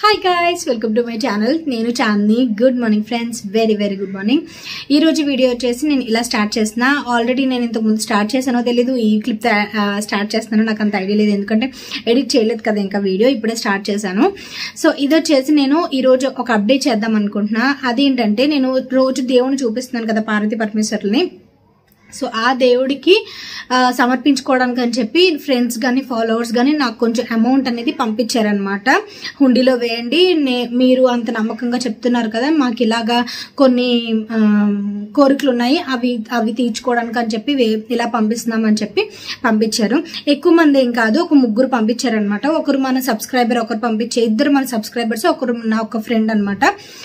Hi guys welcome to my channel నేను Chandini good morning friends very very good morning ఈ రోజు video వచ్చేసి నేను ఇలా స్టార్ట్ చేసిన ఆల్రెడీ నేను ఇంతకు ముందు స్టార్ట్ చేశానో తెలీదు ఈ క్లిప్ స్టార్ట్ చేస్తున్నానో నాకు అంత ఐడియా లేదు ఎందుకంటే ఎడిట్ చేయలేదు కదా ఇంకా వీడియో ఇప్పుడే స్టార్ట్ చేశాను సో ఇది వచ్చేసి నేను ఈ రోజు ఒక అప్డేట్ చేద్దాం అనుకుంటున్నా అదేంటంటే నేను రోజు దేవుని చూపిస్తున్నాను కదా పార్వతీ పరమేశ్వరుల్ని సో ఆ దేవుడికి ఆ, సమర్పించుకోవడానికి అని చెప్పి ఫ్రెండ్స్ కానీ ఫాలోవర్స్ కానీ నాకు కొంచెం అమౌంట్ అనేది పంపించారనమాట హుండీలో వేయండి నే- మీరు అంత నమ్మకంగా చెప్తున్నారు కదా మాకు ఇలాగా కొన్ని ఆ, కోరికలు ఉన్నాయి అవి అవి తీర్చుకోవడానికి అని చెప్పి వే- ఇలా పంపిస్తున్నామని చెప్పి పంపించారు ఎక్కువ మంది ఏం కాదు ఒక ముగ్గురు పంపించారనమాట ఒకరు మన సబ్స్క్రైబర్ ఒకరు పంపించే ఇద్దరు మన సబ్స్క్రైబర్స్ ఒకరు నా ఒక ఫ్రెండ్ అనమాట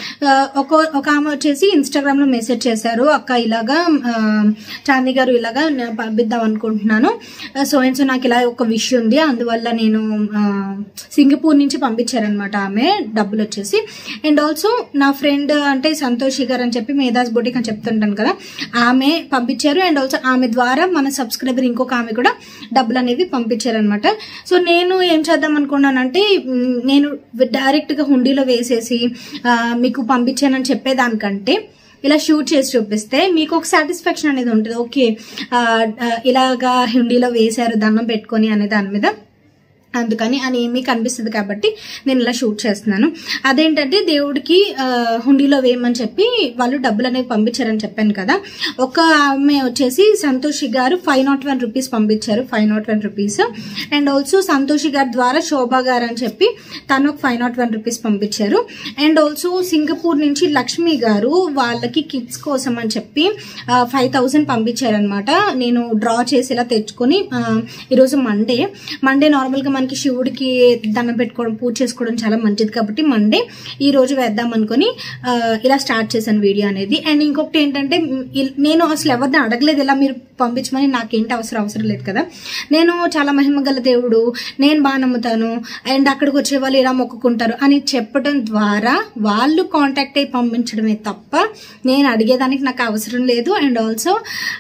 ఒక ఒక ఆమె వచ్చేసి ఇన్స్టాగ్రామ్ లో మెసేజ్ చేశారు అక్క ఇలాగా ఆ, చాందీ గారు ఇలాగా నేను పంపిద్దాం అనుకుంటున్నాను సో అండ్ సో నాకు ఇలా ఒక విషయం ఉంది అందువల్ల నేను ఆ, సింగపూర్ నుంచి పంపించారనమాట ఆమె డబ్బులు వచ్చేసి అండ్ ఆల్సో నా ఫ్రెండ్ అంటే సంతోషి గారు అని చెప్పి మేధాస్ బొటిక్ అని చెప్తుంటాను కదా ఆమె పంపించారు అండ్ ఆల్సో ఆమె ద్వారా మన సబ్స్క్రైబర్ ఇంకొక ఆమె కూడా డబ్బులు అనేవి పంపించారనమాట సో నేను ఏం చేద్దాం అనుకున్నానంటే మ్, నేను డైరెక్ట్ గా హుండీలో వేసేసి ఆ, మీకు పంపించానని చెప్పేదానికంటే ఇలా షూట్ చేసి చూపిస్తే మీకు ఒక సాటిస్ఫాక్షన్ అనేది ఉంటుంది ఓకే ఆ, ఆ, ఇలాగా హుండీలో వేశారు దండం పెట్టుకొని అనే దాని మీద అందుకని అని మీకు అనిపిస్తుంది కాబట్టి నేను ఇలా షూట్ చేస్తున్నాను అదేంటంటే దేవుడికి ఆ, హుండీలో వేయమని చెప్పి వాళ్ళు డబ్బులు అనేవి పంపించారని చెప్పాను కదా ఒక ఆమె వచ్చేసి సంతోషి గారు ఫైవ్ నాట్ వన్ రూపీస్ పంపించారు five nought one rupees and also Santoshi గారి ద్వారా శోభా గారు అని చెప్పి తను ఒక ఫైవ్ నాట్ వన్ రూపీస్ పంపించారు అండ్ ఆల్సో సింగపూర్ నుంచి లక్ష్మి గారు వాళ్ళకి కిడ్స్ కోసం అని చెప్పి ఫైవ్ థౌసండ్ పంపించారనమాట నేను డ్రా చేసి ఇలా తెచ్చుకొని ఆ, ఈరోజు మండే మండే నార్మల్ గా మనకి శివుడికి దండం పెట్టుకోవడం పూజ చేసుకోవడం చాలా మంచిది కాబట్టి మండే ఈ రోజు వేద్దాం అనుకుని ఆ, ఇలా స్టార్ట్ చేశాను వీడియో అనేది అండ్ ఇంకొకటి ఏంటంటే మ్, ఇల్- నేను అసలు ఎవరిని అడగలేదు ఇలా మీరు పంపించమని నాకేంటి అవసరం అవసరం లేదు కదా నేను చాలా మహిమ గల దేవుడు నేను బాగా నమ్ముతాను అండ్ అక్కడికి వచ్చే వాళ్ళు ఇలా మొక్కుకుంటారు అని చెప్పడం ద్వారా వాళ్ళు కాంటాక్ట్ అయ్యి పంపించడమే తప్ప నేను అడిగేదానికి నాకు అవసరం లేదు అండ్ ఆల్సో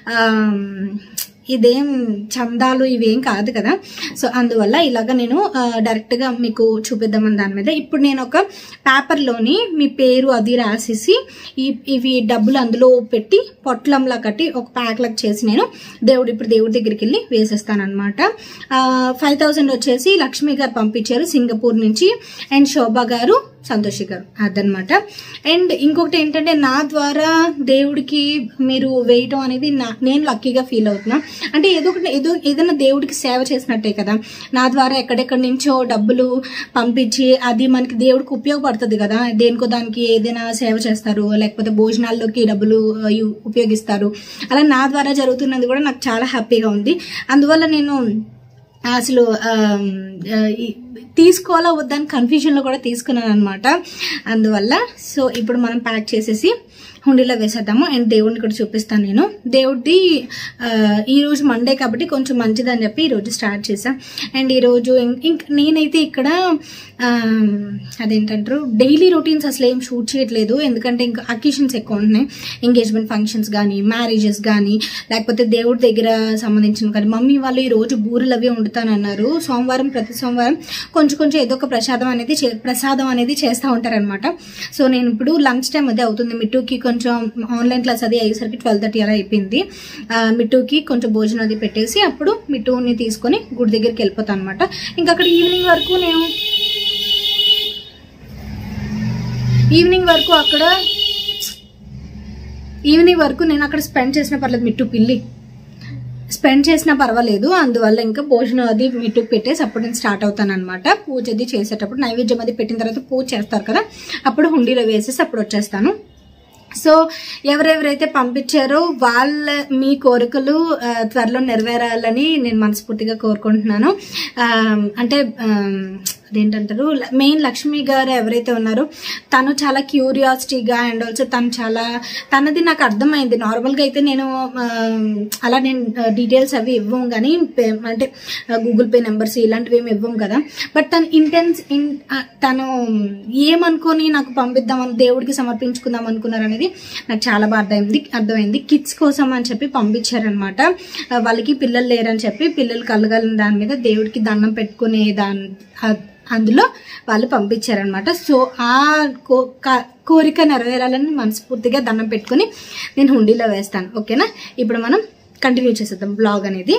ఇదేం చందాలు ఇవేం కాదు కదా సో అందువల్ల ఇలాగ నేను ఆ, డైరెక్ట్ గా మీకు చూపిద్దామని దాని మీద ఇప్పుడు నేను ఒక పేపర్ లోని మీ పేరు అది రాసేసి ఈ ఇవి డబ్బులు అందులో పెట్టి పొట్లంలా కట్టి ఒక ప్యాక్ లాగా చేసి నేను దేవుడు ఇప్పుడు దేవుడి దగ్గరికి వెళ్ళి వేసేస్తాను అనమాట ఫైవ్ థౌసండ్ వచ్చేసి లక్ష్మి గారు పంపించారు సింగపూర్ నుంచి అండ్ శోభా గారు సంతోషి గారు అదనమాట అండ్ ఇంకొకటి ఏంటంటే నా ద్వారా దేవుడికి మీరు వేయటం అనేది నా నేను లక్కీగా ఫీల్ అవుతున్నా అంటే ఏదో ఒకటి ఏదో ఏదైనా దేవుడికి సేవ చేసినట్టే కదా నా ద్వారా ఎక్కడెక్కడి నుంచో డబ్బులు పంపించి అది మనకి దేవుడికి ఉపయోగపడుతుంది కదా దేనికో దానికి ఏదైనా సేవ చేస్తారు లేకపోతే భోజనాల్లోకి డబ్బులు ఆ, యు- ఉపయోగిస్తారు అలా నా ద్వారా జరుగుతున్నది కూడా నాకు చాలా హ్యాపీగా ఉంది అందువల్ల నేను అసలు ఆమ్, ఆ, ఈ- తీసుకోవాలా వద్దని కన్ఫ్యూజన్ లో కూడా తీసుకున్నాను అనమాట అందువల్ల సో ఇప్పుడు మనం ప్యాక్ చేసేసి హుండీలో వేసేద్దాము అండ్ దేవుడిని కూడా చూపిస్తాను నేను దేవుడి ఆ, ఈ రోజు మండే కాబట్టి కొంచెం మంచిదని చెప్పి ఈ రోజు స్టార్ట్ చేసాం అండ్ ఈ రోజు ఇం- ఇంక నేనైతే ఇక్కడ ఆమ్, అదేంటంటారు డైలీ రొటీన్స్ అసలు ఏం షూట్ చేయట్లేదు ఎందుకంటే ఇంకా అకేషన్స్ ఎక్కువ ఉంటున్నాయి ఎంగేజ్మెంట్ ఫంక్షన్స్ కానీ మ్యారేజెస్ కానీ లేకపోతే దేవుడి దగ్గర సంబంధించిన కానీ మమ్మీ వాళ్ళు ఈ రోజు బూరెలు అవి వండుతానన్నారు సోమవారం ప్రతి సోమవారం కొంచెం కొంచెం ఏదో ఒక ప్రసాదం అనేది చే- ప్రసాదం అనేది చేస్తూ ఉంటారనమాట సో నేను ఇప్పుడు లంచ్ టైం అదే అవుతుంది మిట్టుకి కొంచెం ఆన్లైన్ క్లాస్ అది అయ్యేసరికి ట్వెల్వ్ థర్టీ అలా అయిపోయింది ఆ, మిట్టుకి కొంచెం భోజనం అది పెట్టేసి అప్పుడు మిట్టుని తీసుకొని గుడి దగ్గరికి వెళ్ళిపోతాను అనమాట ఇంకా అక్కడ ఈవినింగ్ వరకు నేను ఈవినింగ్ వరకు అక్కడ ఈవినింగ్ వరకు నేను అక్కడ స్పెండ్ చేసిన పర్లేదు మిట్టు పిల్లి స్పెండ్ చేసినా పర్వాలేదు అందువల్ల ఇంకా భోజనం అది మిట్టుకు పెట్టేసి అప్పుడు నేను స్టార్ట్ అవుతాను అనమాట పూజ అది చేసేటప్పుడు నైవేద్యం అది పెట్టిన తర్వాత పూజ చేస్తారు కదా అప్పుడు హుండీలో వేసేసి అప్పుడు వచ్చేస్తాను సో ఎవరెవరైతే పంపించారో వాళ్ళ మీ కోరికలు ఆ, త్వరలో నెరవేరాలని నేను మనస్ఫూర్తిగా కోరుకుంటున్నాను ఆ, అంటే ఆ, అదేంటంటారు మెయిన్ లక్ష్మి గారు ఎవరైతే ఉన్నారో తను చాలా క్యూరియాసిటీగా అండ్ ఆల్సో తను చాలా తనది నాకు అర్థమైంది నార్మల్గా అయితే నేను ఆ, అలా నేను డీటెయిల్స్ అవి ఇవ్వం కానీ పే- అంటే గూగుల్ పే నెంబర్స్ ఇలాంటివి ఏమి ఇవ్వం కదా బట్ తను ఇంటెన్స్ ఇన్ ఆ, తను ఏమనుకొని నాకు పంపిద్దామని దేవుడికి సమర్పించుకుందాం అనుకున్నారు అనేది నాకు చాలా బాగా అర్థమైంది అర్థమైంది కిడ్స్ కోసం అని చెప్పి పంపించారనమాట వాళ్ళకి పిల్లలు లేరని చెప్పి పిల్లలు కలగలని దాని మీద దేవుడికి దండం పెట్టుకునే దాని ఆ- అందులో వాళ్ళు పంపించారనమాట సో ఆ కో కా- కోరిక నెరవేరాలని మనస్ఫూర్తిగా దండం పెట్టుకుని నేను హుండీలో వేస్తాను ఓకేనా ఇప్పుడు మనం కంటిన్యూ చేసేద్దాం బ్లాగ్ అనేది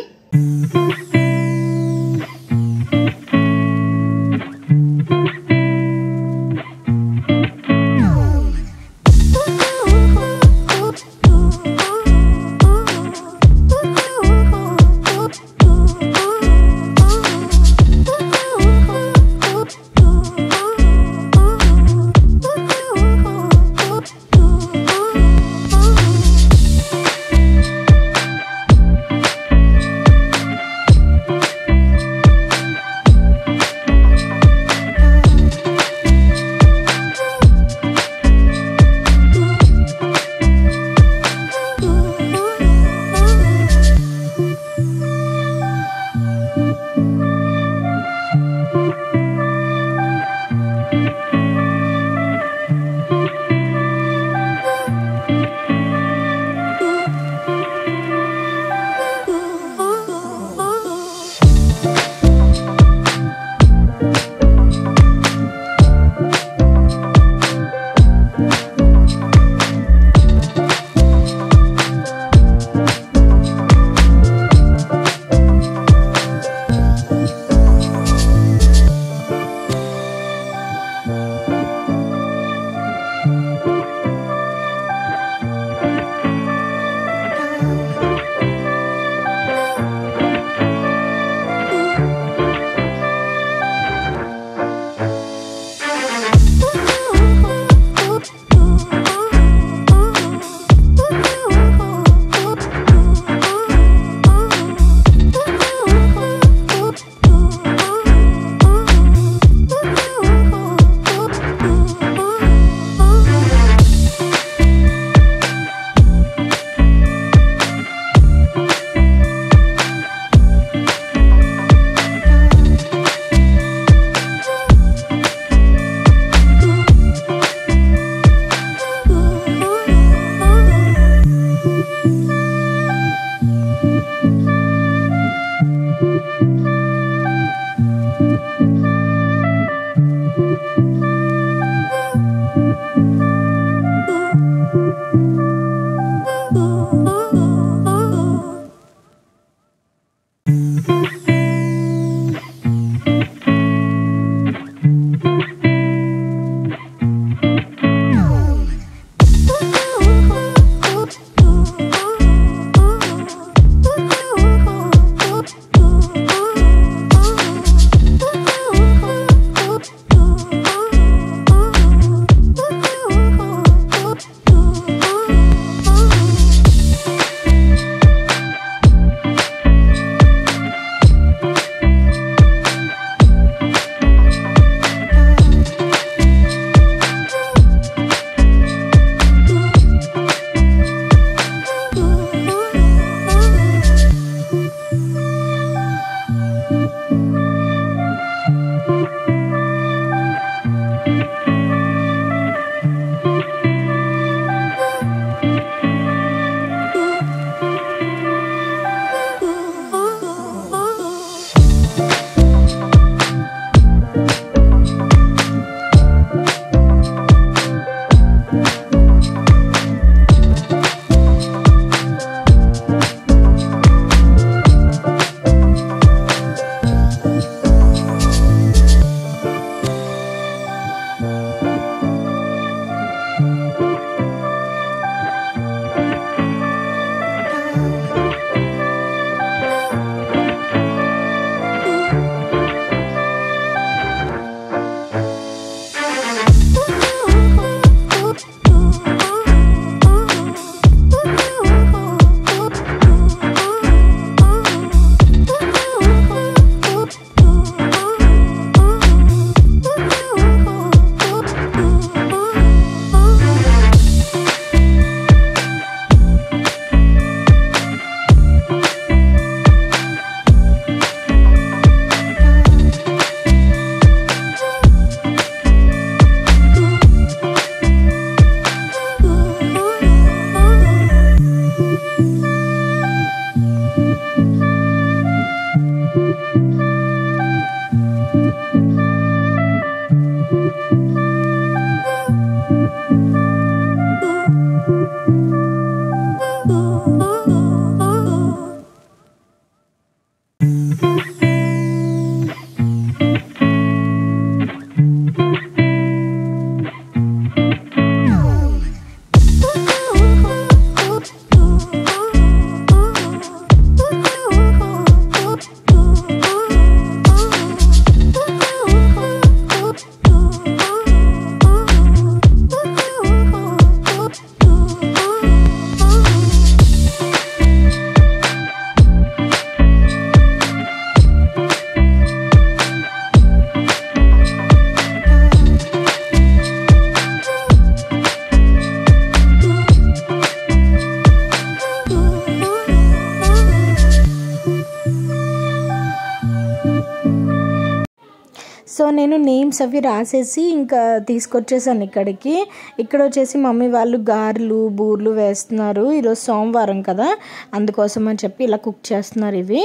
నేను నేమ్స్ అవి రాసేసి ఇంకా తీసుకొచ్చేసాను ఇక్కడికి ఇక్కడ వచ్చేసి మమ్మీ వాళ్ళు గారెలు బూర్లు వేస్తున్నారు ఈరోజు సోమవారం కదా అందుకోసం అని చెప్పి ఇలా కుక్ చేస్తున్నారు ఇవి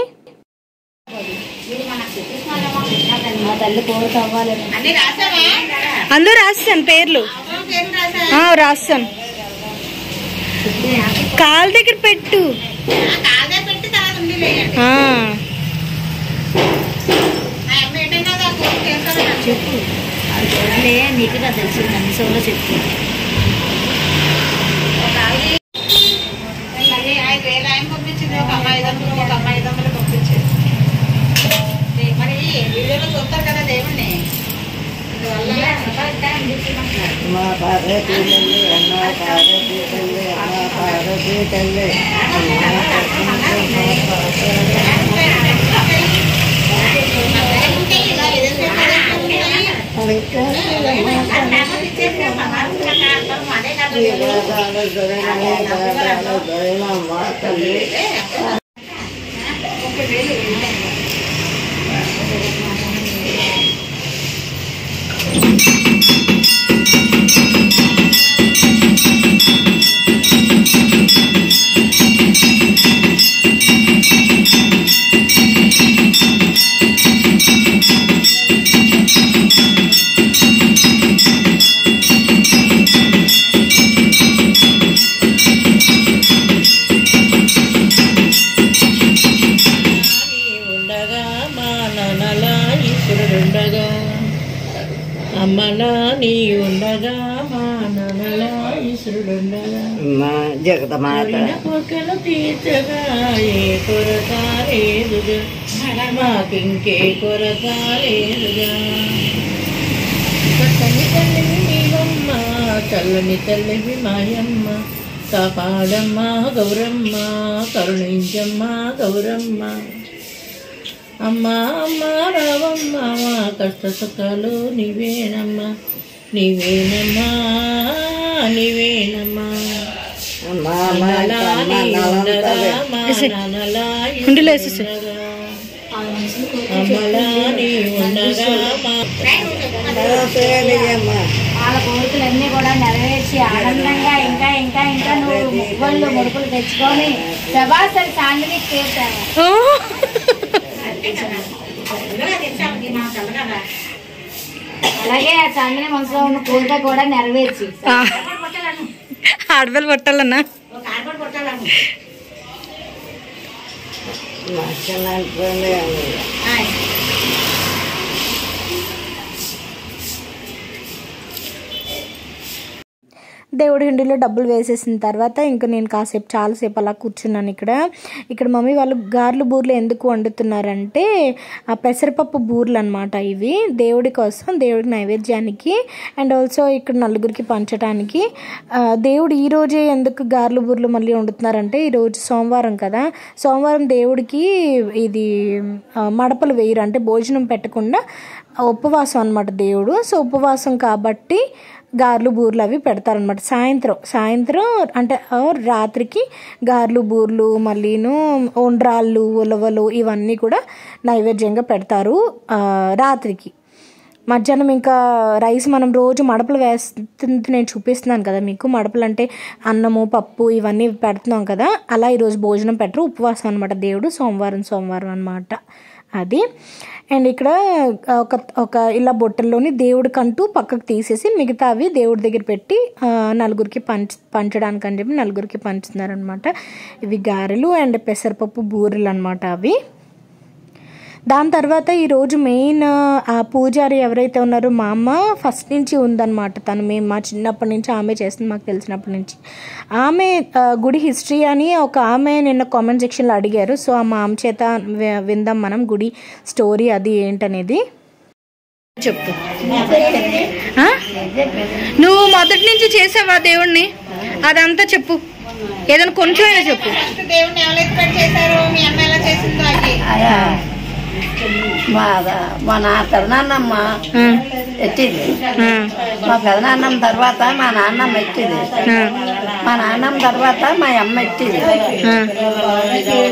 అందరూ రాస్తాను పేర్లు ఆ, రాస్తాను కాలు దగ్గర పెట్టు ఆ. నీట్గా తెలిసిందండి సోలో చెప్తే మా పార్వతీ తల్లి అమ్మ పార్వతీ తల్లి అమ్మ పార్వతీ తల్లి అమ్మ తల్లి ఉండగా మా నాన్నలా ఈశ్వరుడుండగా అమ్మలా నీ ఉండగా మా నాన్నలా ఈశ్వరుడుండగా మా జగతమాత కోరిన తీర్చగా ఏ కొరత లేదుగా మాకింకే కొరత లేదుగా చక్కని తల్లివి నీవమ్మ చల్లని తల్లివి మాయమ్మ కాపాడమ్మ గౌరమ్మ కరుణించమ్మ గౌరమ్మ అమ్మా అమ్మ రావమ్మ మా కష్ట సుఖాలు నీవేనమ్మా నీవేనమ్మా నీవేనమ్మా అమ్మా అమ్మలా నీ ఉండగా మా నాన్నలా ఈ ఉండిలో వేసేసి. ఉండగా. అమ్మలా నీ ఉండగా మా వాళ్ళ కోరికలన్నీ కూడా నెరవేర్చి ఆనందంగా ఇంకా ఇంకా ఇంకా నువ్వు ముగ్గుళ్ళు ముడుపులు తెచ్చుకొని ప్రభాసరి చాందిని చేశాను ఓ, అలాగే ఆ చాందిని మనసులో ఉన్న కోరిక కూడా నెరవేర్చి ఆ. ఆడపిల్ల పట్టాలన్నా దేవుడి హుండీలో డబ్బులు వేసేసిన తర్వాత ఇంకా నేను కాసేపు చాలాసేపు అలా కూర్చున్నాను ఇక్కడ ఇక్కడ మమ్మీ వాళ్ళు గార్లు బూర్లు ఎందుకు వండుతున్నారంటే ఆ పెసరపప్పు బూర్లు అనమాట ఇవి దేవుడి కోసం దేవుడికి నైవేద్యానికి అండ్ ఆల్సో ఇక్కడ నలుగురికి పంచడానికి ఆ, దేవుడు ఈ రోజే ఎందుకు గార్లు బూర్లు మళ్ళీ వండుతున్నారంటే ఈరోజు సోమవారం కదా సోమవారం దేవుడికి ఇది ఆ, మడపలు వేయరు అంటే భోజనం పెట్టకుండా ఉపవాసం అనమాట దేవుడు సో ఉపవాసం కాబట్టి గార్లు బూర్లు అవి పెడతారనమాట సాయంత్రం సాయంత్రం అంటే ఆ రాత్రికి గార్లు బూర్లు మళ్ళీను ఉండ్రాళ్ళు ఉలవలు ఇవన్నీ కూడా నైవేద్యంగా పెడతారు ఆ, రాత్రికి మధ్యాహ్నం ఇంకా రైస్ మనం రోజు మడపలు వేస్తుంది నేను చూపిస్తున్నాను కదా మీకు మడపలు అంటే అన్నము పప్పు ఇవన్నీ పెడుతున్నాం కదా అలా ఈరోజు భోజనం పెట్టరు ఉపవాసం అనమాట దేవుడు సోమవారం సోమవారం అనమాట అది అండ్ ఇక్కడ ఒక ఒక ఇలా బొట్టల్లోని దేవుడికంటూ పక్కకు తీసేసి మిగతా అవి దేవుడి దగ్గర పెట్టి ఆ, నలుగురికి పంచ పంచడానికి అని చెప్పి నలుగురికి పంచుతున్నారనమాట ఇవి గారెలు అండ్ పెసరపప్పు బూరెలు అనమాట అవి దాని తర్వాత ఈరోజు మెయిన్ ఆ పూజారి ఎవరైతే ఉన్నారో మా అమ్మ ఫస్ట్ నుంచి ఉందన్నమాట తను మేము మా చిన్నప్పటి నుంచి ఆమె చేస్తుంది మాకు తెలిసినప్పటి నుంచి ఆమె ఆ, గుడి హిస్టరీ అని ఒక ఆమె నిన్న కామెంట్ సెక్షన్లో అడిగారు సో ఆ మా అమ్మ చేత వి- విందాం మనం గుడి స్టోరీ అది ఏంటనేది చెప్పు ఆ? నువ్వు మొదటి నుంచి చేసావా దేవుణ్ణి అదంతా చెప్పు ఏదైనా కొంచెం అయినా చెప్పు దేవుడిని ఎవరు ఎక్స్పెక్ట్ చేశారు మీ అమ్మ ఎలా చేసిందో అది అయ్యా మా మా నా పెదనాన్నమ్మ ఆ, ఎట్టింది ఆ, మా పెదనాన్నమ్మ తర్వాత మా నాన్నమ్మ ఎట్టింది ఆ, మా నాన్నమ్మ తర్వాత మా అమ్మ ఎట్టింది ఆ.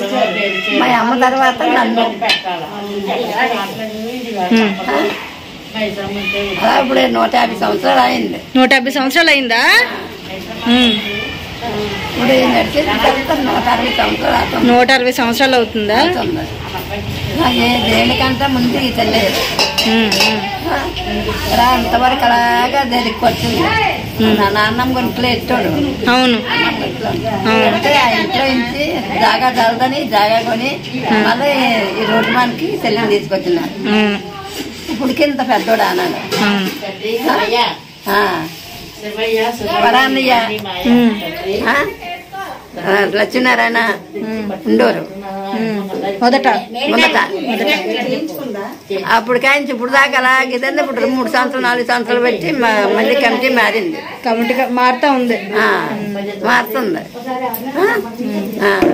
మా అమ్మ తర్వాత నన్ను ఉమ్. ఆ? అలా ఇప్పుడు నూట యాభై సంవత్సరాలు అయింది నూట యాభై సంవత్సరాలు అయిందా ఉమ్. ఇప్పుడు ఈ నడిచేది చరిత్ర నూట అరవై సంవత్సరాలు అవుతుంది నూట అరవై సంవత్సరాలు అవుతుందా అవుతుంది. అలాగే దేనికంటే ముందు ఈ తల్లి ఉమ్, ఉమ్. ఇలా అంతవరకు అలాగా దేనికి వచ్చింది నా నాన్నమ్మ గుంట్లో ఎట్టాడు అవును అంటే ఆ ఇంట్లో నుంచి జాగా చల్లదని జాగా కొని మళ్ళీ ఈ రోడ్డు మనకి చెల్లెని తీసుకొచ్చినారు అవును ఇప్పుడు ఇంత పెద్దోడు అన్నాడు అవును ఆ. వరాన్నయ్య ఉమ్, ఆ? ఆ, లక్ష్మీనారాయణ ఉండోరు ఉమ్. మొదట మొదట అప్పుడు కాయించి ఇప్పుడు దాకా అలాగే ఇదంతా ఇప్పుడు మూడు సంవత్సరాలు నాలుగు సంవత్సరాలు పెట్టి మ- మళ్ళీ కమిటీ మారింది కమిటీ మారుతా ఉంది ఆ, మారుతుంది ఆ? ఆ.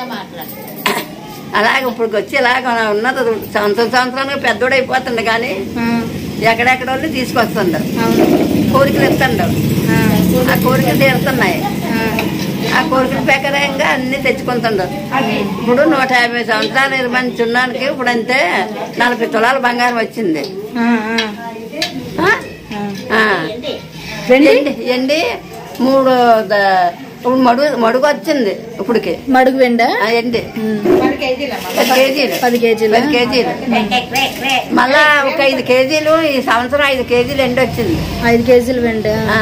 అలాగే ఇప్పుడు వచ్చి ఇలాగ ఉన్నది సంవత్సరం సంవత్సరానికి పెద్దోడు అయిపోతుంది కానీ ఆ, ఎక్కడెక్కడ వాళ్ళు తీసుకొస్తుండ్రు అవును కోరికలు ఇస్తుండ్రు ఆ, ఆ కోరికలు తీరుతున్నాయి ఆ, ఆ కోరికల ప్రకారంగా అన్ని తెచ్చుకుంటుండ్రు ఇప్పుడు నూట యాభై సంవత్సరాలు ఇరవై మంది చున్నానికి ఇప్పుడు అంతే నలభై తులాల బంగారం వచ్చింది ఆ, ఆ, ఆ? ఆ. ఆ. ఎండి ఎండి మూడు ద- ఇప్పుడు మడుగు మడుగు వచ్చింది ఇప్పటికి మడుగు వెండా ఆ ఎండి ఉమ్. పది కేజీలు పది కేజీలు పది కేజీలు మళ్ళా ఒక ఐదు కేజీలు ఈ సంవత్సరం ఐదు కేజీలు ఎండి వచ్చింది ఐదు కేజీలు వెండి ఆ.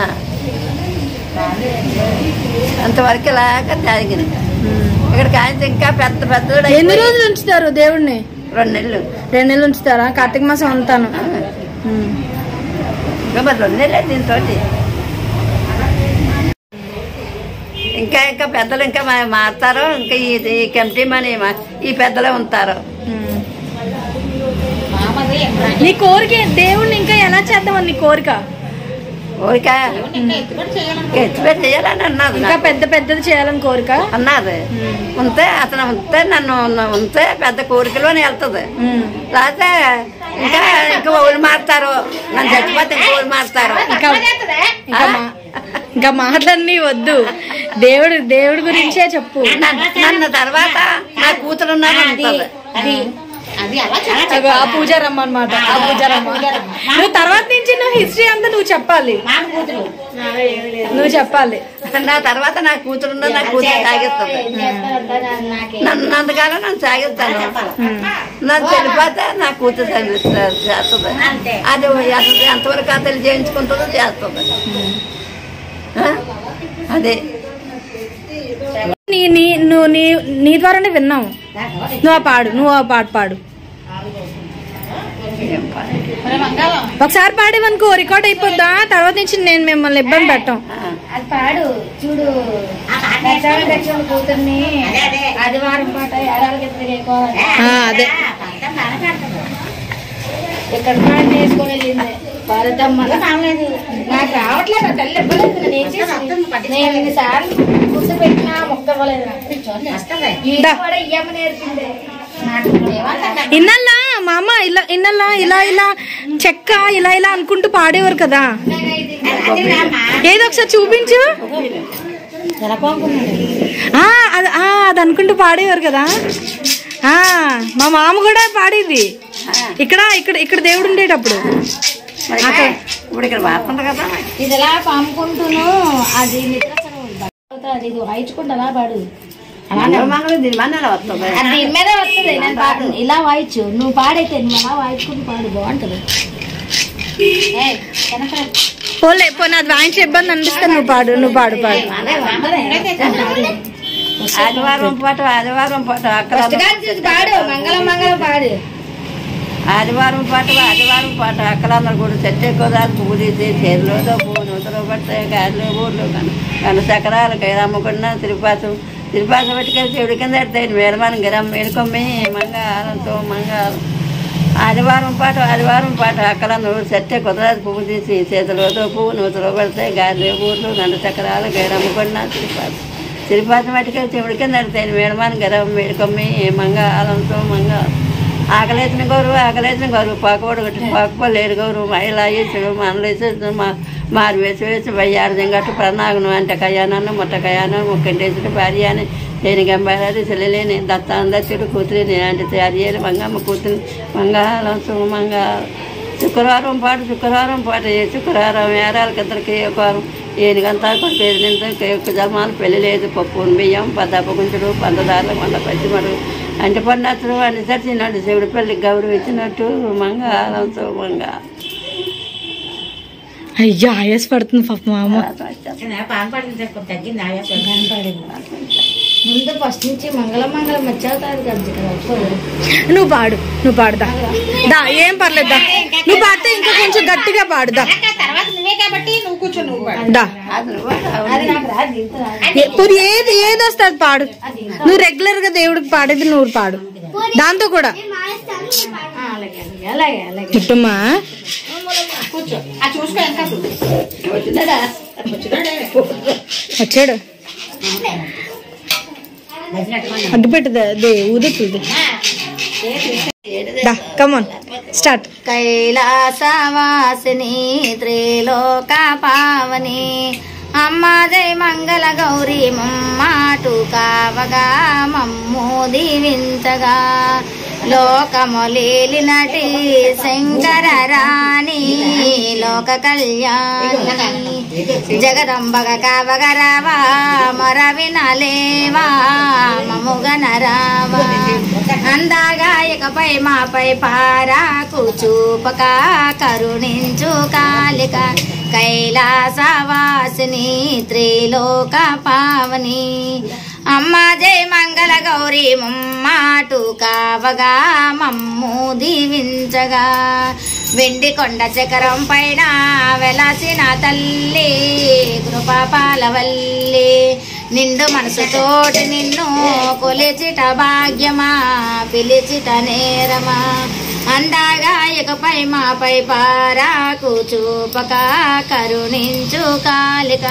అంతవరకు ఇలాగ తాగింది ఇక్కడ కాంచి ఇంకా పెద్ద పెద్దోడు ఎన్ని అయిపోయి రోజులు ఉంచుతారు దేవుడిని రెండు నెలలు రెండు నెలలు ఉంచుతారా కార్తీక మాసం ఉంటాను ఇంకా మరి రెండు నెలలు దీంతో ఇంకా ఇంకా పెద్దలు ఇంకా మా- మారుతారు ఇంకా ఈ ఈ కమిటీ మని మా- ఈ పెద్దలే ఉంటారు నీ కోరిక దేవుడిని ఇంకా ఎలా చేద్దామని నీ కోరిక ఊరిక ఎత్తిపెట్టి చేయాలని అన్నది ఇంకా నాకు. పెద్ద పెద్దది చేయాలని కోరిక అన్నది ఉంటే అతను ఉంటే నన్ను ఉంటే పెద్ద కోరికలు అని వెళ్తుంది ఉమ్. లేకపోతే ఇంకా ఇంకా ఊళ్ళు మారుతారు నన్ను చచ్చిపోతే ఇంకా ఊళ్ళు మారుతారు ఇంకా ఇంకా మా- ఇంకా మాటలన్నీ వద్దు దేవుడు దేవుడి గురించే చెప్పు నన్ను నన్ను తర్వాత నా కూతురు ఉన్నాను అంటుంది అగో ఆ పూజారమ్మ అనమాట ఆ పూజారమ్మ నువ్వు తర్వాత నుంచి నువ్వు హిస్టరీ అంతా నువ్వు చెప్పాలి నువ్వు చెప్పాలి నా తర్వాత నా కూతురు ఉన్నది నా కూతురు సాగిస్తుంది నన్ను నంతకాలం నన్ను సాగిస్తాను నన్ను చనిపోతే నా కూతురు చదివిస్తారు చేస్తుంది అది అసలు ఎంతవరకు అతలు చేయించుకుంటుందో చేస్తుంది ఆ? అదే నీ నీ నువ్వు నీ నీ ద్వారానే విన్నావు నువ్వు ఆ పాడు నువ్వు ఆ పాట పాడు ఏం పని. ఒకసారి పాడేవనుకో రికార్డ్ అయిపోద్దా తర్వాత నుంచి నేను మిమ్మల్ని ఇబ్బంది పెట్టాం ఆ. అది పాడు చూడు దర్శనం దర్శనం కూతుర్ని ఆదివారం పాట ఏడాదికి తిరిగేకోవాలి ఆ, అదే ఇక్కడ పాట నేర్చుకొని వెళ్ళింది భారతమ్మ నాకు రావట్లేదు ఆ తల్లి ఇవ్వలేదు నేను ఏం చేసి నేను ఇన్నిసార్లు కూర్చోబెట్టినా మొక్క ఇవ్వలేదు నాకు. ఇది దా. కూడా ఇయ్యమ్మ నేర్పింది నాకు ఏమంటారు ఇన్నల్లా మా అమ్మ ఇలా ఇన్నల్లా ఇలా ఇలా చెక్క ఇలా ఇలా అనుకుంటూ పాడేవారు కదా ఏదో ఒకసారి చూపించు ఆ, అది ఆ, అది అనుకుంటూ పాడేవారు కదా ఆ మా మామ కూడా పాడేది ఇక్కడ ఇక్కడ ఇక్కడ దేవుడు ఉండేటప్పుడు మరి ఇక్కడ ఇప్పుడు ఇక్కడ వాడుతుంది కదా ఇది ఎలా పాముకుంటూను అది నిద్ర అది ఇది వాయించుకుంటూ అలా పాడు మంగళ మంగళ దీని మన వస్తుంది అది దీని మీద వస్తుంది నేను పాడు ఇలా వాయించు నువ్వు పాడైతే నువ్వు అలా వాయించుకుంటూ పాడు బాగుంటుంది ఏయ్, కనపడ- పోలే పోనీ అది వాయించే ఇబ్బంది అనిపిస్తే నువ్వు పాడు నువ్వు పాడు పాడు ఆదివారం పాట ఆదివారం పాట అక్కడ ఫస్ట్ గా చూసి పాడు మంగళం మంగళం పాడు ఆదివారం పాట ఆదివారం పాట అక్కలందరూ కూడా చెట్టు ఎక్కువదాలు పువ్వు తీసి చేతిలోదో పువ్వు నూతలో పడతాయి గాలిలో ఊర్లో కానీ గంట చక్రాలు కైరమ్మకుండా తిరుపాతం తిరుపాతం పెట్టుకెళ్ళి చెడు కింద ఎడతాయి మేరమానం గిరం మేలుకొమ్మి మంగారంతో మంగారం ఆదివారం పాట ఆదివారం పాట అక్కలందరూ చెట్టే కుదరాదు పువ్వు తీసి చేతిలోతో పువ్వు నూతలో పడతాయి గాలిలో ఊర్లో గంట చక్రాలు కైరమ్మకుండా తిరుపాతం తిరుపాతం పెట్టుకెళ్ళి చెవుడి కింద ఎడతాయి మేడమానం గిరం మేలుకొమ్మి మంగారంతో మంగారం ఆకలేసిన గౌరవ ఆకలేసిన గౌరవ పాకపోడు గట్టు పాకపోలు లేరు గౌరవ మహిళ వేసి మనలేసి మా మారు వేసి వేసి వయ్యారదం గట్టు ప్రణాగను అంటే కయానాన్ని ముట్ట కయానం ముక్కంటేసుడు భార్య అని లేని గంబారాది చెల్లెలేని దత్తాందచ్చుడు కూతురిని అంటే తయారు మంగమ్మ కూతురు మంగళం సుమంగ శుక్రవారం పాటు శుక్రవారం పాటు ఏ శుక్రవారం ఏరాలకి ఇద్దరికి ఒక వారం ఏనుగంతా కొట్టేది నింత యొక్క జన్మాలు పెళ్లి లేదు పప్పు బియ్యం పద్దప గుంచుడు పంచదారులు మళ్ళీ పచ్చిమడు అంటే పడినట్లు అన్ని సరిచినట్టు శివుడి పెళ్ళికి గౌరవించినట్టు మంగళం శుభంగా అయ్యా ఆయాస పడుతుంది పాప మా అమ్మ పాన్ పడింది తగ్గింది ఆయాసం ముందు ఫస్ట్ నుంచి మంగళం మంగళం వచ్చేవుతారు కదా నువ్వు పాడు నువ్వు పాడుదా దా ఏం పర్లేదు దా నువ్వు పాడితే ఇంకా కొంచెం గట్టిగా పాడుదా తర్వాత నువ్వే కాబట్టి నువ్వు కూర్చో నువ్వు పాడు. దా అది నాకు రాదు ఇంత రాదు ఏ- పోనీ ఏది ఏది వస్తుంది పాడు నువ్వు రెగ్యులర్ గా దేవుడికి పాడేది నువ్వు పాడు దాంతో కూడా ఆ, అలాగే అలాగే అలాగే అలాగే ముట్టమ్మా కూర్చో ఆ చూసుకో ఇంకా వచ్చినాడా వచ్చాడు అడ్డు పెట్టదు ఊదుతుంది దా కమాన్ స్టార్ట్ కైలాసవాసిని త్రిలోక పావని అమ్మ జై మంగళ గౌరీ మమ్మాటు కావగా మమ్ము దీవించగా లోకములీలినటి శంకర రాణి లోక కళ్యాణి జగదంబగ కావగ రావా మర వినలేవా మముగన రావా అందాగాయకపై మాపై పారాకు చూపక కరుణించు కాలిక కైలాసవాసిని త్రిలోక పావని అమ్మ జై మంగళ గౌరీ ముమ్మాటు కావగా మమ్ము దీవించగా వెండి కొండ చక్రం పైన వెలసిన తల్లి కృపాపాలవల్లి నిండు మనసుతోటి నిన్ను కొలిచిట భాగ్యమా పిలిచిట నేరమా అందాగా ఇకపై మాపై పారాకు చూపక కరుణించు కాలిక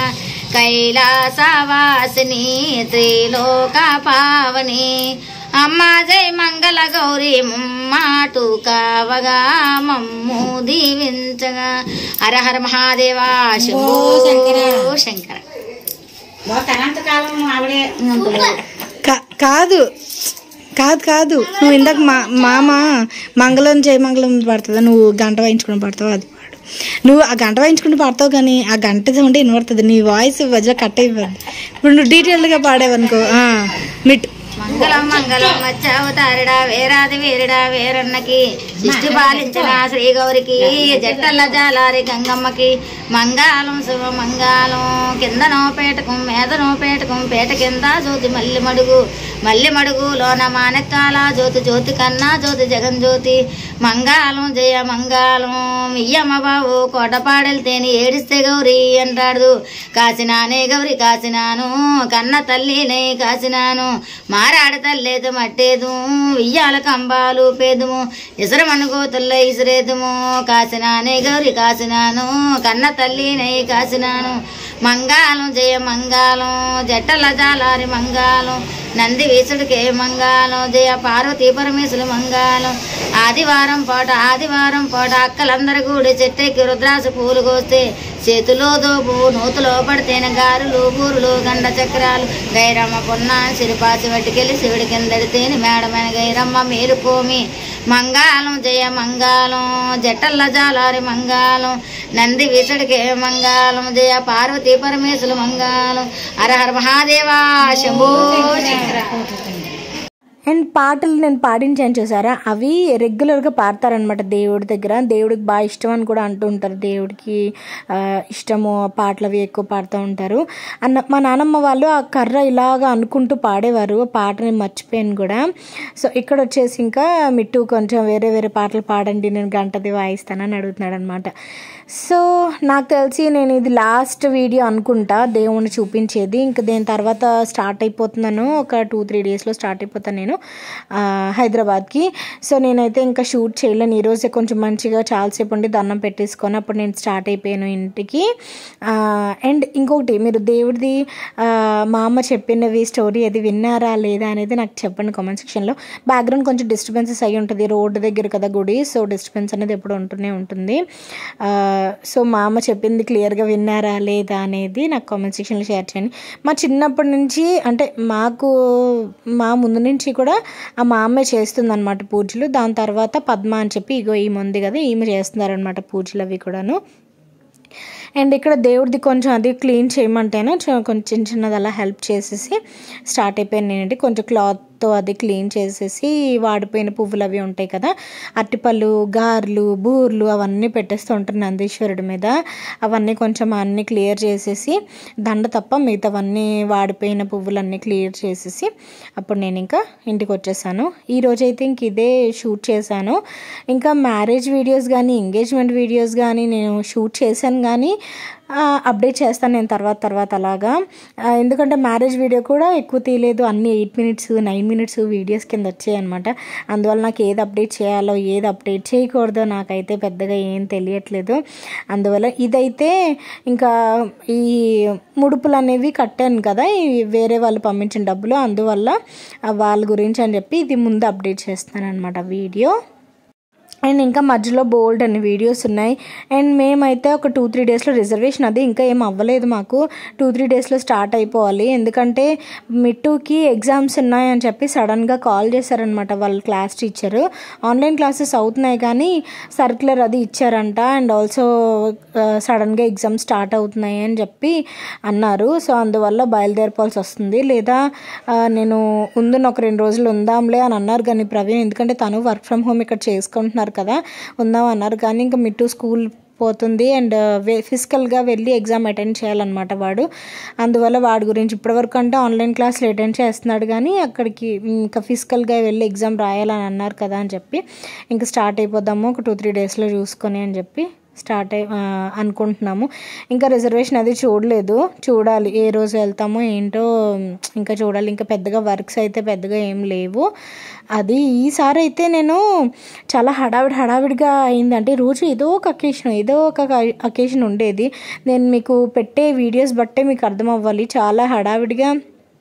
కైలాసవాసిని త్రిలోక పావని అమ్మ జై మంగళ గౌరీ ముమ్మాటు కావగా మమ్ము దీవించగా హర హర మహాదేవా శంభో శంకర తనంతకాలం ఆవిడే కా- కాదు కాదు కాదు నువ్వు ఇందాక మా మామ మంగళం జయమంగళం పడుతుందా నువ్వు గంట వాయించుకుని పడతావు అది పాడు నువ్వు ఆ గంట వాయించుకుని పడతావు కానీ ఆ గంట సౌండ్ వినబడుతుంది నీ వాయిస్ వజ్ర కట్ అయిపోద్ది ఇప్పుడు నువ్వు డీటెయిల్గా పాడేవనుకో ఆ, మిట్ మంగళం మంగళం వచ్చావతారుడా వేరాది వీరుడా వేరన్నకి ఇష్టి పాలించిన శ్రీ గౌరికి జట్టల జాలారి గంగమ్మకి మంగాళం శుభ మంగాళం కిందనో పేటకం మేదనో పేటకం పేట కింద జ్యోతి మల్లి మడుగు మల్లి మడుగు లోన మానెక్కాల జ్యోతి జ్యోతి కన్నా జ్యోతి జగన్ జ్యోతి మంగాళం జయ మంగాళం ఇయ్యమ్మ బాబు కోటపాడెళ్తేని ఏడిస్తే గౌరీ అంటాడు కాసినానే గౌరి కాసినాను కన్న తల్లినే కాసినాను మారాడ తల్లేదు మట్టేదు ఇయ్యాల కంబాలు పేదుము ఇసరమను గోతుల్లో ఇసిరేదుము కాసినానే గౌరి కాసినాను కన్న తల్లినే కాసినాను మంగాళం జయ మంగాళం జట్టల జాలారి మంగాళం నంది వీసుడికే మంగాళం జయ పార్వతీ పరమేశ్వరు మంగాళం ఆదివారం పూట ఆదివారం పూట అక్కలందరూ కూడి చెట్టెక్కి రుద్రాస పూలు కోస్తే చేతిలో దోపు నూతులో పడితేనే గారులు బూరులు గండ చక్రాలు గైరమ్మ పొన్న సిరిపాసి పట్టుకెళ్ళి శివుడి కిందడితేని మేడమైన గైరమ్మ మేలుకోమి మంగాళం జయ మంగాళం జట్టల్ల జాలారి మంగాళం నంది వీసుడికే మంగాళం జయ పార్వతీ పరమేశ్వరు మంగాళం హర హర మహాదేవా శంభో శంకర అండ్ పాటలు నేను పాడించాను చూసారా అవి రెగ్యులర్గా పాడతారనమాట దేవుడి దగ్గర దేవుడికి బాగా ఇష్టం అని కూడా అంటూ ఉంటారు దేవుడికి ఆ, ఇష్టము పాటలు అవి ఎక్కువ పాడుతూ ఉంటారు అన్న మా నానమ్మ వాళ్ళు ఆ కర్ర ఇలాగా అనుకుంటూ పాడేవారు ఆ పాటని మర్చిపోయాను కూడా సో ఇక్కడ వచ్చేసి ఇంకా మిట్టు కొంచెం వేరే వేరే పాటలు పాడండి నేను గంటది వాయిస్తానని అడుగుతున్నాడు అనమాట సో నాకు తెలిసి నేను ఇది లాస్ట్ వీడియో అనుకుంటా దేవుణ్ణి చూపించేది ఇంకా దీని తర్వాత స్టార్ట్ అయిపోతున్నాను ఒక టూ త్రీ డేస్లో స్టార్ట్ అయిపోతాను నేను ఆ, హైదరాబాద్కి సో నేనైతే ఇంకా షూట్ చేయలేను ఈరోజే కొంచెం మంచిగా చాలాసేపు ఉండి దండం పెట్టేసుకొని అప్పుడు నేను స్టార్ట్ అయిపోయాను ఇంటికి అండ్ ఇంకొకటి మీరు దేవుడిది ఆ, మా అమ్మ చెప్పినవి స్టోరీ అది విన్నారా లేదా అనేది నాకు చెప్పండి కామెంట్ సెక్షన్లో బ్యాక్గ్రౌండ్ కొంచెం డిస్టర్బెన్సెస్ అయ్యి ఉంటుంది రోడ్డు దగ్గర కదా గుడి సో డిస్టర్బెన్స్ అనేది ఎప్పుడు ఉంటూనే ఉంటుంది ఆ, సో మా అమ్మ చెప్పింది క్లియర్గా విన్నారా లేదా అనేది నాకు కామెంట్ సెక్షన్లో షేర్ చేయండి మా చిన్నప్పటి నుంచి అంటే మాకు మా ముందు నుంచి కూడా ఆ మా అమ్మే చేస్తుంది అనమాట పూజలు దాని తర్వాత పద్మ అని చెప్పి ఇగో ఈమె ఉంది కదా ఈమె చేస్తున్నారనమాట పూజలు అవి కూడాను అండ్ ఇక్కడ దేవుడిది కొంచెం అది క్లీన్ చేయమంటేనే చ- కొంచెం చిన్న చిన్నది అలా హెల్ప్ చేసేసి స్టార్ట్ అయిపోయాను నేనండి కొంచెం క్లాత్తో అది క్లీన్ చేసేసి వాడిపోయిన పువ్వులు అవి ఉంటాయి కదా అరటిపళ్ళు గారెలు బూర్లు అవన్నీ పెట్టేస్తూ ఉంటాను నందీశ్వరుడి మీద అవన్నీ కొంచెం అన్నీ క్లియర్ చేసేసి దండ తప్ప మిగతావన్నీ వాడిపోయిన పువ్వులన్నీ క్లియర్ చేసేసి అప్పుడు నేను ఇంకా ఇంటికి వచ్చేసాను ఈ రోజు అయితే ఇంక ఇదే షూట్ చేశాను ఇంకా మ్యారేజ్ వీడియోస్ కానీ ఎంగేజ్మెంట్ వీడియోస్ కానీ నేను షూట్ చేశాను కానీ ఆ, అప్డేట్ చేస్తాను నేను తర్వాత తర్వాత అలాగా ఆ, ఎందుకంటే మ్యారేజ్ వీడియో కూడా ఎక్కువ తీయలేదు అన్ని eight minutes nine minutes videos కింద వచ్చాయి అనమాట అందువల్ల నాకు ఏది అప్డేట్ చేయాలో ఏది అప్డేట్ చేయకూడదో నాకైతే పెద్దగా ఏం తెలియట్లేదు అందువల్ల ఇదైతే ఇంకా ఈ ముడుపులు అనేవి కట్టాను కదా ఈ వేరే వాళ్ళు పంపించిన డబ్బులు అందువల్ల ఆ వాళ్ళ గురించి అని చెప్పి ఇది ముందు అప్డేట్ చేస్తాను అనమాట వీడియో అండ్ ఇంకా మధ్యలో బోల్డ్ అన్ని వీడియోస్ ఉన్నాయి అండ్ మేమైతే ఒక టూ త్రీ డేస్లో రిజర్వేషన్ అది ఇంకా ఏం అవ్వలేదు మాకు టూ త్రీ డేస్లో స్టార్ట్ అయిపోవాలి ఎందుకంటే మిట్టుకి ఎగ్జామ్స్ ఉన్నాయని చెప్పి సడన్గా కాల్ చేశారనమాట వాళ్ళ క్లాస్ టీచర్ ఆన్లైన్ క్లాసెస్ అవుతున్నాయి కానీ సర్క్యులర్ అది ఇచ్చారంట అండ్ ఆల్సో సడన్గా ఎగ్జామ్ స్టార్ట్ అవుతున్నాయి అని చెప్పి అన్నారు సో అందువల్ల బయలుదేరిపోవాల్సి వస్తుంది లేదా ఆ, నేను ఉందని ఒక రెండు రోజులు ఉందాంలే అని అన్నారు కానీ ప్రవీణ్ ఎందుకంటే తను వర్క్ ఫ్రమ్ హోమ్ ఇక్కడ చేసుకుంటున్నారు కదా ఉందాం అన్నారు కానీ ఇంకా మిట్టు స్కూల్ పోతుంది అండ్ ఫిజికల్గా వెళ్ళి ఎగ్జామ్ అటెండ్ చేయాలన్నమాట వాడు అందువల్ల వాడి గురించి ఇప్పటివరకు అంటే ఆన్లైన్ క్లాస్లు అటెండ్ చేస్తున్నాడు కానీ అక్కడికి ఇంకా ఫిజికల్గా వెళ్ళి ఎగ్జామ్ రాయాలని అన్నారు కదా అని చెప్పి ఇంకా స్టార్ట్ అయిపోదాము ఒక టూ త్రీ డేస్లో చూసుకొని అని చెప్పి స్టార్ట్ అయి ఆ, అనుకుంటున్నాము ఇంకా రిజర్వేషన్ అది చూడలేదు చూడాలి ఏ రోజు వెళ్తామో ఏంటో ఇంకా చూడాలి ఇంకా పెద్దగా వర్క్స్ అయితే పెద్దగా ఏం లేవు అది ఈసారి అయితే నేను చాలా హడావిడి హడావిడిగా అయింది అంటే రోజు ఏదో ఒక అకేషన్ ఏదో ఒక అకేషన్ ఉండేది నేను మీకు పెట్టే వీడియోస్ బట్టే మీకు అర్థం అవ్వాలి చాలా హడావిడిగా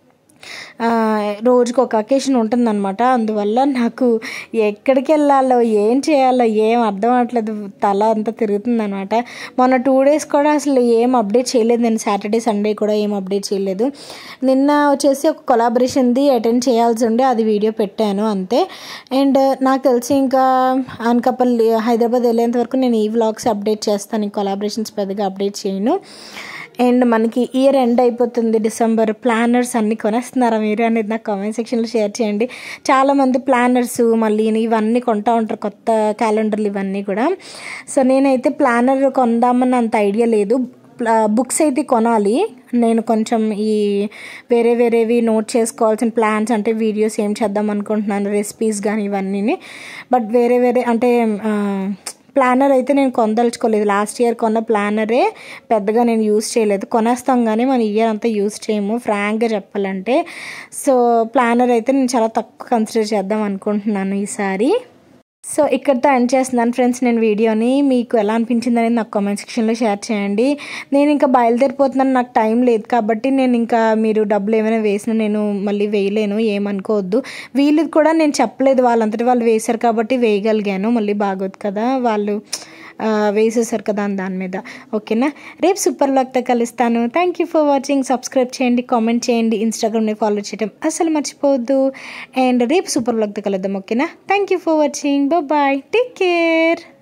ఆ, రోజుకు ఒక అకేషన్ ఉంటుందన్నమాట అందువల్ల నాకు ఎక్కడికి వెళ్ళాలో ఏం చేయాలో ఏం అర్థం అవ్వట్లేదు తల అంతా తిరుగుతుందన్నమాట మొన్న టూ డేస్ కూడా అసలు ఏం అప్డేట్ చేయలేదు నేను సాటర్డే సండే కూడా ఏం అప్డేట్ చేయలేదు నిన్న వచ్చేసి ఒక కొలాబరేషన్ది అటెండ్ చేయాల్సి ఉండే అది వీడియో పెట్టాను అంతే అండ్ నాకు తెలిసి ఇంకా అనకాపల్లి హైదరాబాద్ వెళ్ళేంత వరకు నేను ఈ వ్లాగ్స్ అప్డేట్ చేస్తాను ఈ కొలాబరేషన్స్ పెద్దగా అప్డేట్ చేయను అండ్ మనకి ఇయర్ ఎండ్ అయిపోతుంది డిసెంబర్ ప్లానర్స్ అన్ని కొనేస్తున్నారా మీరు అనేది నాకు కామెంట్ సెక్షన్లో షేర్ చేయండి చాలామంది ప్లానర్స్ మళ్ళీ ఇవన్నీ కొంటా ఉంటారు కొత్త క్యాలెండర్లు ఇవన్నీ కూడా సో నేనైతే ప్లానర్ కొందామని అంత ఐడియా లేదు బుక్స్ అయితే కొనాలి నేను కొంచెం ఈ వేరే వేరేవి నోట్ చేసుకోవాల్సిన ప్లాన్స్ అంటే వీడియోస్ ఏం చేద్దాం అనుకుంటున్నాను రెసిపీస్ కానీ ఇవన్నీ బట్ వేరే వేరే అంటే ఆ, ప్లానర్ అయితే నేను కొనదలుచుకోలేదు లాస్ట్ ఇయర్ కొన్న ప్లానరే పెద్దగా నేను యూస్ చేయలేదు కొనేస్తాం కానీ మన ఇయర్ అంతా యూస్ చేయము ఫ్రాంక్గా చెప్పాలంటే సో ప్లానర్ అయితే నేను చాలా తక్కువ కన్సిడర్ చేద్దాం అనుకుంటున్నాను ఈసారి సో ఇక్కడితో ఎండ్ చేస్తున్నాను ఫ్రెండ్స్ నేను వీడియోని మీకు ఎలా అనిపించింది అనేది నాకు కామెంట్ సెక్షన్లో షేర్ చేయండి నేను ఇంకా బయలుదేరిపోతున్నాను నాకు టైం లేదు కాబట్టి నేను ఇంకా మీరు డబ్బులు ఏమైనా వేసినా నేను మళ్ళీ వేయలేను ఏమనుకోవద్దు వీళ్ళు కూడా నేను చెప్పలేదు వాళ్ళంతటి వాళ్ళు వేశారు కాబట్టి వేయగలిగాను మళ్ళీ బాగోదు కదా వాళ్ళు ఆ, వేసేసారు కదా అని దాని మీద ఓకేనా రేపు సూపర్ లాక్తో కలుస్తాను thank you for watching subscribe చేయండి కామెంట్ చేయండి ఇన్స్టాగ్రామ్ని ఫాలో చేయడం అసలు మర్చిపోవద్దు అండ్ రేపు సూపర్ లాక్తో కలుద్దాం ఓకేనా thank you for watching bye take care